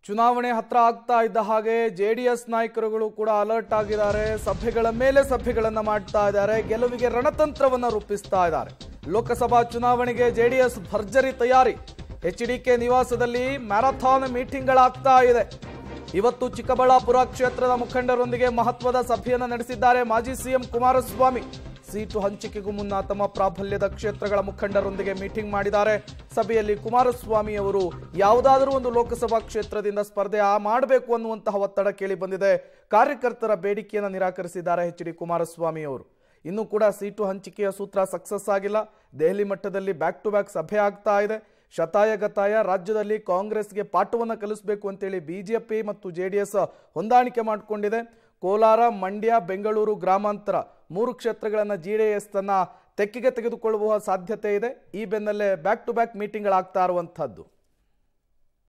ಚುನಾವಣೆ ಹತ್ರ ಆಗ್ತಾ ಇದ್ದ ಹಾಗೆ ಜೆಡಿಎಸ್ ನಾಯಕರುಗಳು ಕೂಡ ಅಲರ್ಟ್ ಆಗಿದ್ದಾರೆ ಸಭೆಗಳ ಮೇಲೆ ಸಭೆಗಳನ್ನ ಮಾಡ್ತಾ ಇದ್ದಾರೆ ಗೆಲುವಿಗೆ ರಣತಂತ್ರವನ್ನ ರೂಪಿಸ್ತಾ ಇದ್ದಾರೆ ಲೋಕಸಭಾ ಚುನಾವಣೆಗೆ ಜೆಡಿಎಸ್ ಭರ್ಜರಿ ತಯಾರಿ ಎಚ್ಡಿಕೆ ನಿವಾಸದಲ್ಲಿ ಮ್ಯಾರಥಾನ್ ಮೀಟಿಂಗ್ಗಳಾಗ್ತಾ ಇದೆ ಇವತ್ತು ಚಿಕ್ಕಬಳ್ಳಾಪುರ ಕ್ಷೇತ್ರದ ಮುಖಂಡರೊಂದಿಗೆ ಮಹತ್ವದ ಸಭೆಯನ್ನು ನಡೆಸಿದ್ದಾರೆ ಮಾಜಿ ಸಿಎಂ ಕುಮಾರಸ್ವಾಮಿ ಸೀಟು ಹಂಚಿಕೆಗೂ ಮುನ್ನ ತಮ್ಮ ಪ್ರಾಬಲ್ಯದ ಕ್ಷೇತ್ರಗಳ ಮುಖಂಡರೊಂದಿಗೆ ಮೀಟಿಂಗ್ ಮಾಡಿದ್ದಾರೆ ಸಭೆಯಲ್ಲಿ ಕುಮಾರಸ್ವಾಮಿ ಅವರು ಯಾವುದಾದರೂ ಒಂದು ಲೋಕಸಭಾ ಕ್ಷೇತ್ರದಿಂದ ಸ್ಪರ್ಧೆ ಆ ಮಾಡಬೇಕು ಅನ್ನುವಂತಹ ಒತ್ತಡ ಕೇಳಿ ಬಂದಿದೆ ಕಾರ್ಯಕರ್ತರ ಬೇಡಿಕೆಯನ್ನು ನಿರಾಕರಿಸಿದ್ದಾರೆ ಎಚ್ ಡಿ ಕುಮಾರಸ್ವಾಮಿ ಅವರು ಇನ್ನೂ ಕೂಡ ಸೀಟು ಹಂಚಿಕೆಯ ಸೂತ್ರ ಸಕ್ಸಸ್ ಆಗಿಲ್ಲ ದೆಹಲಿ ಮಟ್ಟದಲ್ಲಿ ಬ್ಯಾಕ್ ಟು ಬ್ಯಾಕ್ ಸಭೆ ಆಗ್ತಾ ಇದೆ ಶತಾಯ ಗತಾಯ ರಾಜ್ಯದಲ್ಲಿ ಕಾಂಗ್ರೆಸ್ಗೆ ಪಾಠವನ್ನು ಕಲಿಸಬೇಕು ಅಂತೇಳಿ ಬಿಜೆಪಿ ಮತ್ತು ಜೆ ಡಿ ಎಸ್ ಹೊಂದಾಣಿಕೆ ಮಾಡಿಕೊಂಡಿದೆ ಕೋಲಾರ ಮಂಡ್ಯ ಬೆಂಗಳೂರು ಗ್ರಾಮಾಂತರ ಮೂರು ಕ್ಷೇತ್ರಗಳನ್ನು ಜಿ ಡಿ ಎಸ್ ತನ್ನ ತೆಕ್ಕೆಗೆ ತೆಗೆದುಕೊಳ್ಳುವ ಸಾಧ್ಯತೆ ಇದೆ ಈ ಬೆನ್ನಲ್ಲೇ ಬ್ಯಾಕ್ ಟು ಬ್ಯಾಕ್ ಮೀಟಿಂಗ್ಗಳಾಗ್ತಾ ಇರುವಂಥದ್ದು